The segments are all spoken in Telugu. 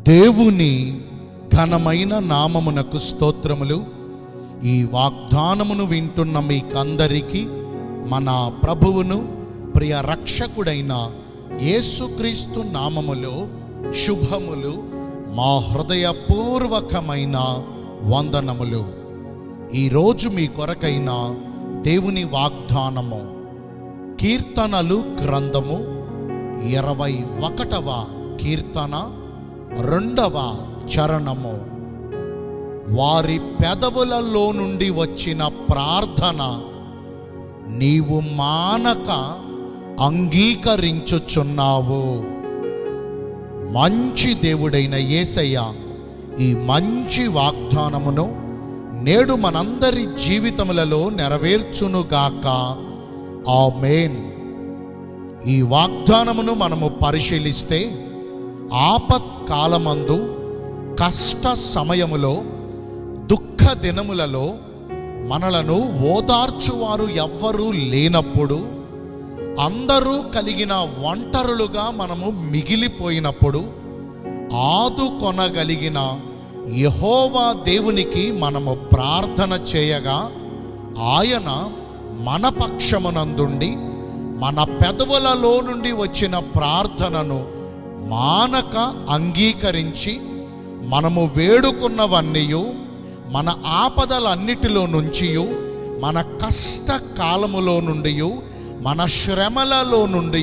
దేవుని ఘనమైన నామమునకు స్తోత్రములు ఈ వాగ్దానమును వింటున్న మీకందరికీ మన ప్రభువును ప్రియ రక్షకుడైన యేసుక్రీస్తు నామములో శుభములు మా హృదయపూర్వకమైన వందనములు ఈరోజు మీ కొరకైన దేవుని వాగ్దానము కీర్తనలు గ్రంథము ఇరవై ఒకటవ కీర్తన రెండవ చరణము వారి పెదవులలో నుండి వచ్చిన ప్రార్థన నీవు మానక అంగీకరించుచున్నావు మంచి దేవుడైన యేసయ్య ఈ మంచి వాగ్దానమును నేడు మనందరి జీవితములలో నెరవేర్చునుగాక ఆమేన్ ఈ వాగ్దానమును మనము పరిశీలిస్తే ఆపత్ కాలమందు కష్ట సమయములో దుఃఖ దినములలో మనలను ఓదార్చువారు ఎవ్వరూ లేనప్పుడు అందరూ కలిగిన ఒంటరులుగా మనము మిగిలిపోయినప్పుడు ఆదుకొనగలిగిన యహోవా దేవునికి మనము ప్రార్థన చేయగా ఆయన మన పక్షమునందుండి మన పెదవులలో నుండి వచ్చిన ప్రార్థనను మానక అంగీకరించి మనము వేడుకున్నవన్నీయు మన ఆపదలన్నిటిలో నుంచి మన కష్ట కాలములో నుండి మన శ్రమలలో నుండి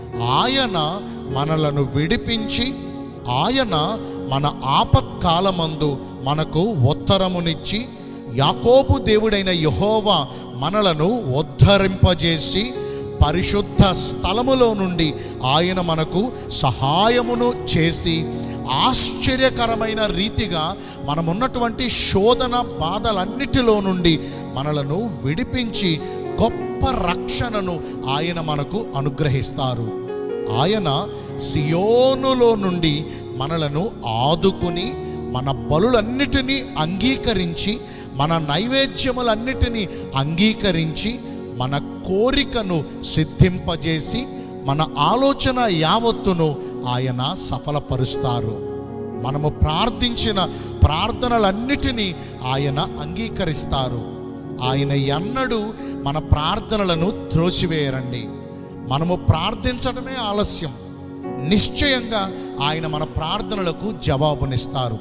ఆయన మనలను విడిపించి ఆయన మన ఆపత్కాలమందు మనకు ఉత్తరమునిచ్చి యాకోబు దేవుడైన యహోవా మనలను ఉద్ధరింపజేసి పరిశుద్ధ స్థలములో నుండి ఆయన మనకు సహాయమును చేసి ఆశ్చర్యకరమైన రీతిగా మనమున్నటువంటి శోధన బాధలన్నిటిలో నుండి మనలను విడిపించి గొప్ప రక్షణను ఆయన మనకు అనుగ్రహిస్తారు ఆయన సియోనులో నుండి మనలను ఆదుకుని మన బలులన్నిటినీ అంగీకరించి మన నైవేద్యములన్నిటినీ అంగీకరించి మన కోరికను సిద్ధింపజేసి మన ఆలోచన యావత్తును ఆయన సఫలపరుస్తారు మనము ప్రార్థించిన ప్రార్థనలన్నిటినీ ఆయన అంగీకరిస్తారు ఆయన ఎన్నడూ మన ప్రార్థనలను త్రోసివేయరండి మనము ప్రార్థించడమే ఆలస్యం నిశ్చయంగా ఆయన మన ప్రార్థనలకు జవాబునిస్తారు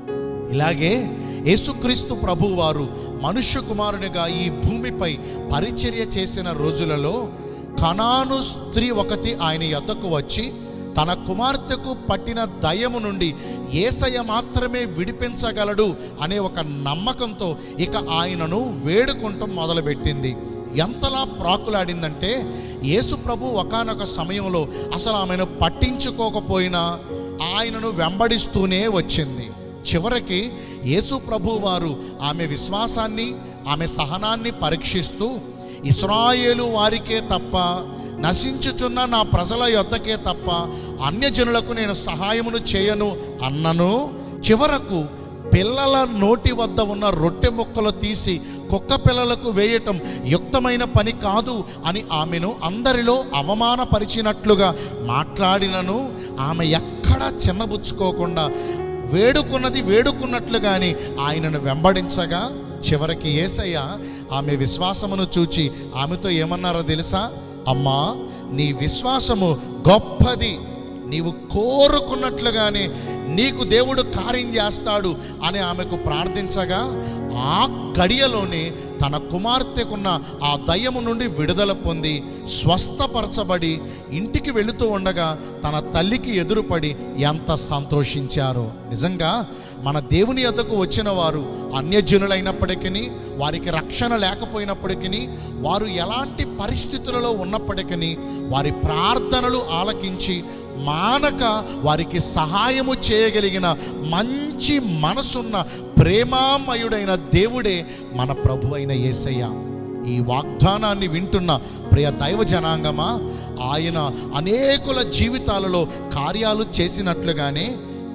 ఇలాగే యేసుక్రీస్తు ప్రభువారు మనుష్య కుమారునిగా ఈ భూమిపై పరిచర్య చేసిన రోజులలో కనాను స్త్రీ ఒకటి ఆయన యొద్దకు వచ్చి తన కుమార్తెకు పట్టిన దయము నుండి ఏసయ్య మాత్రమే విడిపించగలడు అనే ఒక నమ్మకంతో ఇక ఆయనను వేడుకుంటం మొదలుపెట్టింది ఎంతలా ప్రాకులాడిందంటే యేసు ప్రభు ఒకానొక సమయంలో అసలు ఆమెను పట్టించుకోకపోయినా ఆయనను వెంబడిస్తూనే వచ్చింది చివరికి యేసు ప్రభు వారు ఆమె విశ్వాసాన్ని ఆమె సహనాన్ని పరీక్షిస్తూ ఇస్రాయేలు వారికే తప్ప నశించుచున్న నా ప్రజల యొద్దకే తప్ప అన్యజనులకు నేను సహాయమును చేయను అన్నను చివరకు పిల్లల నోటి వద్ద ఉన్న రొట్టె ముక్కలు తీసి కుక్క పిల్లలకు వేయటం యుక్తమైన పని కాదు అని ఆమెను అందరిలో అవమానపరిచినట్లుగా మాట్లాడినను ఆమె ఎక్కడా చిన్నబుచ్చుకోకుండా వేడుకున్నది వేడుకున్నట్లుగాని ఆయనను వెంబడించగా చివరికి ఏసయ్య ఆమె విశ్వాసమును చూచి ఆమెతో ఏమన్నారో తెలుసా అమ్మా నీ విశ్వాసము గొప్పది నీవు కోరుకున్నట్లుగానే నీకు దేవుడు కార్యం చేస్తాడు అని ఆమెకు ప్రార్థించగా ఆ గడియలోనే తన కుమార్తెకున్న ఆ దయ్యము నుండి విడుదల పొంది స్వస్థపరచబడి ఇంటికి వెళుతూ ఉండగా తన తల్లికి ఎదురుపడి ఎంత సంతోషించారో నిజంగా మన దేవుని యొద్దకు వచ్చిన వారు అన్యజనులైనప్పటికీ వారికి రక్షణ లేకపోయినప్పటికీ వారు ఎలాంటి పరిస్థితులలో ఉన్నప్పటికీ వారి ప్రార్థనలు ఆలకించి మానక వారికి సహాయము చేయగలిగిన మంచి మనసున్న ప్రేమామయుడైన దేవుడే మన ప్రభు అయిన యేసయ్య ఈ వాగ్దానాన్ని వింటున్న ప్రియ దైవ జనాంగమా ఆయన అనేకుల జీవితాలలో కార్యాలు చేసినట్లుగానే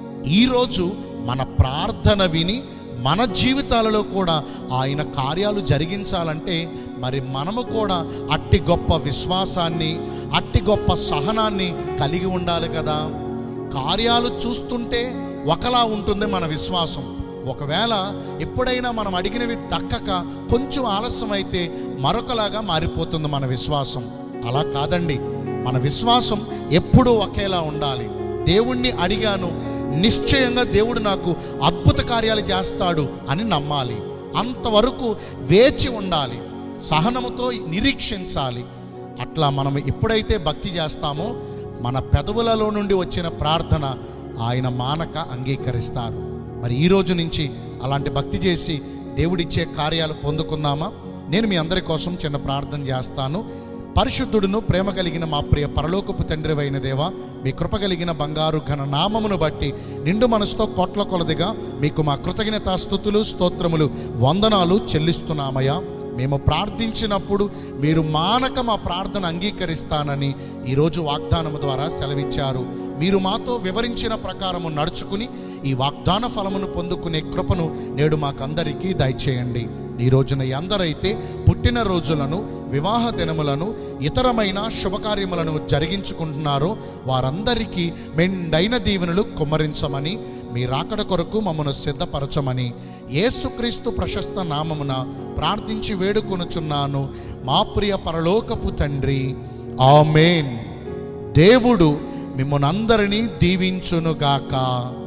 ఈరోజు మన ప్రార్థన విని మన జీవితాలలో కూడా ఆయన కార్యాలు జరిగించాలంటే మరి మనము కూడా అట్టి గొప్ప విశ్వాసాన్ని అట్టి గొప్ప సహనాన్ని కలిగి ఉండాలి కదా కార్యాలు చూస్తుంటే ఒకలా ఉంటుంది మన విశ్వాసం ఒకవేళ ఎప్పుడైనా మనం అడిగినవి దక్కక కొంచెం ఆలస్యం అయితే మరొకలాగా మారిపోతుంది మన విశ్వాసం అలా కాదండి మన విశ్వాసం ఎప్పుడూ ఒకేలా ఉండాలి దేవుణ్ణి అడిగాను నిశ్చయంగా దేవుడు నాకు అద్భుత కార్యాలు చేస్తాడు అని నమ్మాలి అంతవరకు వేచి ఉండాలి సహనముతో నిరీక్షించాలి అట్లా మనం ఎప్పుడైతే భక్తి చేస్తామో మన పెదవులలో నుండి వచ్చిన ప్రార్థన ఆయన మానక అంగీకరిస్తారు మరి ఈ రోజు నుంచి అలాంటి భక్తి చేసి దేవుడిచ్చే కార్యాలు పొందుకుందామా నేను మీ అందరి కోసం చిన్న ప్రార్థన చేస్తాను పరిశుద్ధుడును ప్రేమ కలిగిన మా ప్రియ పరలోకపు తండ్రి అయిన దేవా మీ కృప కలిగిన బంగారు ఘన నామమును బట్టి నిండు మనసుతో కోట్ల కొలదిగా మీకు మా కృతజ్ఞతా స్థుతులు స్తోత్రములు వందనాలు చెల్లిస్తున్నామయ్యా మేము ప్రార్థించినప్పుడు మీరు మానక మా ప్రార్థన అంగీకరిస్తానని ఈరోజు వాగ్దానము ద్వారా సెలవిచ్చారు మీరు మాతో వివరించిన ప్రకారము నడుచుకుని ఈ వాగ్దాన ఫలమును పొందుకునే కృపను నేడు మాకందరికీ దయచేయండి ఈ రోజున ఎందరైతే పుట్టినరోజులను వివాహ దినములను ఇతరమైన శుభకార్యములను జరిగించుకుంటున్నారో వారందరికీ మెండైన దీవెనలు కుమ్మరించమని మీ రాకడ కొరకు మమ్మను సిద్ధపరచమని యేసుక్రీస్తు ప్రశస్త నామమున ప్రార్థించి వేడుకొనుచున్నాను మా ప్రియ పరలోకపు తండ్రి ఆమేన్ దేవుడు మిమ్మల్ని అందరినీ దీవించునుగాక